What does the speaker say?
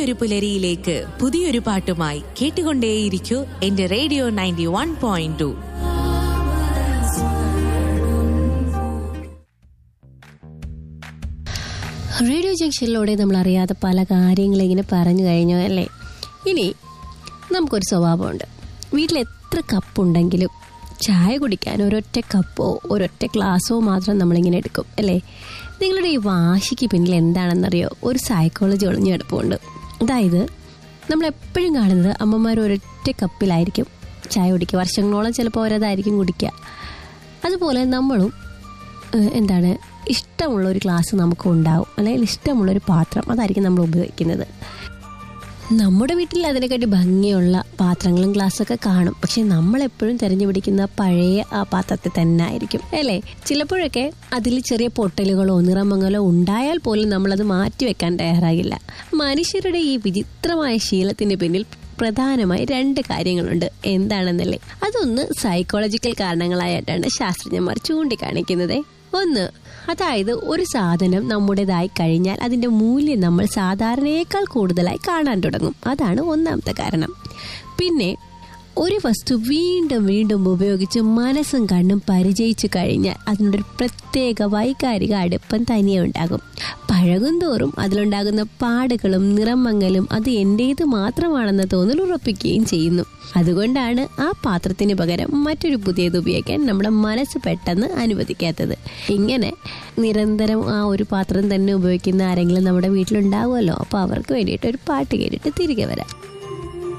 പുതിയൊരു പുലരിയിലേക്ക് പുതിയൊരു പാട്ടുമായി കേട്ടുകൊണ്ടേയിരിക്കൂ എന്റെ radio ninety one point two radio ജംഗ്ഷനിലൂടെ നമ്മൾ അറിയാത്ത പല കാര്യങ്ങളും ഇങ്ങനെ പറഞ്ഞു കഴിഞ്ഞു അല്ലേ ഇനി നമുക്കൊരു സ്വഭാവമുണ്ട് വീട്ടിൽ എത്ര കപ്പുണ്ടെങ്കിലും ചായ കുടിക്കാൻ ഒരൊറ്റ കപ്പോ ഒരൊറ്റ ഗ്ലാസ്സോ മാത്രം നമ്മളിങ്ങനെ എടുക്കും അല്ലേ നിങ്ങളുടെ ഈ വാശിക്ക് പിന്നിൽ എന്താണെന്നറിയോ ഒരു സൈക്കോളജി ഒളിഞ്ഞു കിടപ്പുണ്ട് അതായത് നമ്മൾ എപ്പോഴും കാണുന്നത് അമ്മമാർ ഒരൊറ്റ കപ്പിലായിരിക്കും ചായ കുടിക്കുക വർഷങ്ങളോളം ചിലപ്പോൾ അവരതായിരിക്കും കുടിക്കുക അതുപോലെ നമ്മളും ഏഹ് എന്താണ് ഇഷ്ടമുള്ള ഒരു ഗ്ലാസ് നമുക്ക് ഉണ്ടാവും അല്ലെങ്കിൽ ഇഷ്ടമുള്ള ഒരു പാത്രം അതായിരിക്കും നമ്മൾ ഉപയോഗിക്കുന്നത് നമ്മുടെ വീട്ടിൽ അതിനെക്കാട്ടി ഭംഗിയുള്ള പാത്രങ്ങളും ഗ്ലാസ്സൊക്കെ കാണും പക്ഷെ നമ്മൾ എപ്പോഴും തിരഞ്ഞു പിടിക്കുന്ന പഴയ ആ പാത്രത്തിൽ തന്നെ ആയിരിക്കും അല്ലേ ചിലപ്പോഴൊക്കെ അതിൽ ചെറിയ പൊട്ടലുകളോ നിറമങ്ങലോ ഉണ്ടായാൽ പോലും നമ്മളത് മാറ്റിവെക്കാൻ തയ്യാറാകില്ല മനുഷ്യരുടെ ഈ വിചിത്രമായ ശീലത്തിന് പിന്നിൽ പ്രധാനമായി രണ്ട് കാര്യങ്ങളുണ്ട് എന്താണെന്നല്ലേ അതൊന്ന് സൈക്കോളജിക്കൽ കാരണങ്ങളായിട്ടാണ് ശാസ്ത്രജ്ഞന്മാർ ചൂണ്ടിക്കാണിക്കുന്നത് ഒന്ന് അതായത് ഒരു സാധനം നമ്മുടേതായി കഴിഞ്ഞാൽ അതിന്റെ മൂല്യം നമ്മൾ സാധാരണയേക്കാൾ കൂടുതലായി കാണാൻ തുടങ്ങും അതാണ് ഒന്നാമത്തെ കാരണം പിന്നെ ഒരു വസ്തു വീണ്ടും വീണ്ടും ഉപയോഗിച്ച് മനസ്സും കണ്ണും പരിചയിച്ചു കഴിഞ്ഞാൽ അതിനൊരു പ്രത്യേക വൈകാരിക അടുപ്പം തനിയെ ഉണ്ടാകും പഴകും തോറും അതിലുണ്ടാകുന്ന പാടുകളും നിറമങ്ങലും അത് എന്റേത് മാത്രമാണെന്ന തോന്നൽ ഉറപ്പിക്കുകയും ചെയ്യുന്നു അതുകൊണ്ടാണ് ആ പാത്രത്തിന് പകരം മറ്റൊരു പുതിയത് ഉപയോഗിക്കാൻ നമ്മുടെ മനസ്സ് പെട്ടെന്ന് അനുവദിക്കാത്തത് ഇങ്ങനെ നിരന്തരം ആ ഒരു പാത്രം തന്നെ ഉപയോഗിക്കുന്ന ആരെങ്കിലും നമ്മുടെ വീട്ടിലുണ്ടാവുമല്ലോ അപ്പോൾ അവർക്ക് വേണ്ടിയിട്ട് ഒരു പാട്ട് കേട്ടിട്ട് തിരികെ വരാം